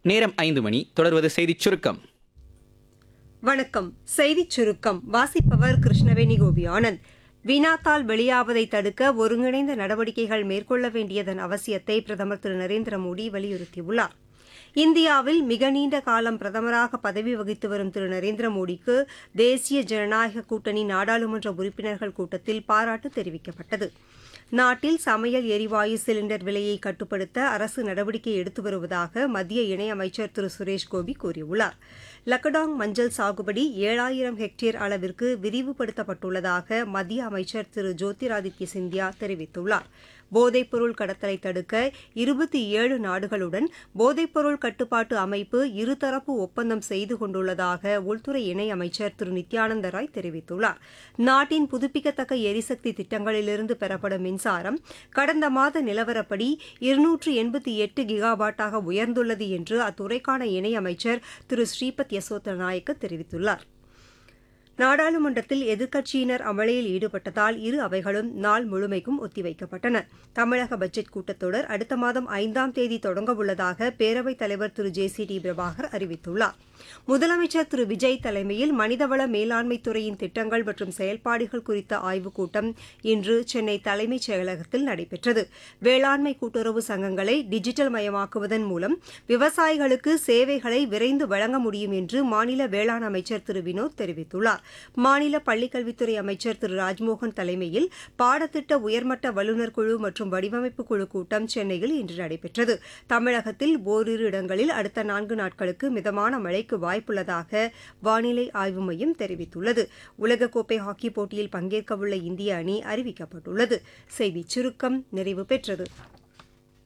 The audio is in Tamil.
நேரம் ஐந்து மணி தொடர்வது செய்திச் சுருக்கம் வணக்கம் செய்திச் சுருக்கம் வாசிப்பவர் கிருஷ்ணவேணி கோபி ஆனந்த் வினாத்தால் வெளியாவதை தடுக்க ஒருங்கிணைந்த நடவடிக்கைகள் மேற்கொள்ள வேண்டியதன் அவசியத்தை பிரதமர் திரு நரேந்திர மோடி வலியுறுத்தியுள்ளார் இந்தியாவில் மிக நீண்ட காலம் பிரதமராக பதவி வகித்து வரும் திரு நரேந்திர மோடிக்கு தேசிய ஜனநாயக கூட்டணி நாடாளுமன்ற உறுப்பினர்கள் கூட்டத்தில் பாராட்டு தெரிவிக்கப்பட்டது நாட்டில் சமையல் எரிவாயு சிலிண்டர் விலையை கட்டுப்படுத்த அரசு நடவடிக்கை எடுத்து வருவதாக மத்திய இணையமைச்சர் திரு சுரேஷ் கோபி கூறியுள்ளார் லக்கடாங் மஞ்சள் சாகுபடி ஏழாயிரம் ஹெக்டேர் அளவிற்கு விரிவுபடுத்தப்பட்டுள்ளதாக மத்திய அமைச்சர் திரு ஜோதிராதித்ய சிந்தியா தெரிவித்துள்ளார் போதைப்பொருள் கடத்தலை தடுக்க இருபத்தி ஏழு நாடுகளுடன் போதைப்பொருள் கட்டுப்பாட்டு அமைப்பு இருதரப்பு ஒப்பந்தம் செய்து கொண்டுள்ளதாக உள்துறை இணையமைச்சர் திரு நித்யானந்த ராய் தெரிவித்துள்ளார் நாட்டின் புதுப்பிக்கத்தக்க எரிசக்தி திட்டங்களிலிருந்து பெறப்படும் மின்சாரம் கடந்த மாத நிலவரப்படி இருநூற்று எண்பத்தி எட்டு கிகாவாட்டாக உயர்ந்துள்ளது என்று அத்துறைக்கான இணையமைச்சர் திரு ஸ்ரீபத் யசோத நாயக்க தெரிவித்துள்ளார் நாடாளுமன்றத்தில் எதிர்க்கட்சியினர் அமளியில் ஈடுபட்டதால் இரு அவைகளும் நாள் முழுமைக்கும் ஒத்திவைக்கப்பட்டன தமிழக பட்ஜெட் கூட்டத்தொடர் அடுத்த மாதம் ஐந்தாம் தேதி தொடங்கவுள்ளதாக பேரவைத் தலைவர் திரு ஜே சி டி பிரபாகர் அறிவித்துள்ளார் முதலமைச்சர் திரு விஜய் தலைமையில் மனிதவள மேலாண்மைத் துறையின் திட்டங்கள் மற்றும் செயல்பாடுகள் குறித்த ஆய்வுக் கூட்டம் இன்று சென்னை தலைமைச் செயலகத்தில் நடைபெற்றது வேளாண்மை கூட்டுறவு சங்கங்களை டிஜிட்டல் மயமாக்குவதன் மூலம் விவசாயிகளுக்கு சேவைகளை விரைந்து வழங்க முடியும் என்று மாநில வேளாண் அமைச்சர் திரு வினோத் தெரிவித்துள்ளார் மாநில பள்ளிக்கல்வித்துறை அமைச்சர் திரு ராஜ்மோகன் தலைமையில் பாடத்திட்ட உயர்மட்ட வல்லுநர் குழு மற்றும் வடிவமைப்பு குழு கூட்டம் சென்னையில் இன்று நடைபெற்றது தமிழகத்தில் ஓரிரு இடங்களில் அடுத்த நான்கு நாட்களுக்கு மிதமான மழைக்கு வாய்ப்புள்ளதாக வானிலை ஆய்வு மையம் தெரிவித்துள்ளது உலகக்கோப்பை ஹாக்கி போட்டியில் பங்கேற்கவுள்ள இந்திய அணி அறிவிக்கப்பட்டுள்ளது செய்திச் சுருக்கம் நிறைவு பெற்றது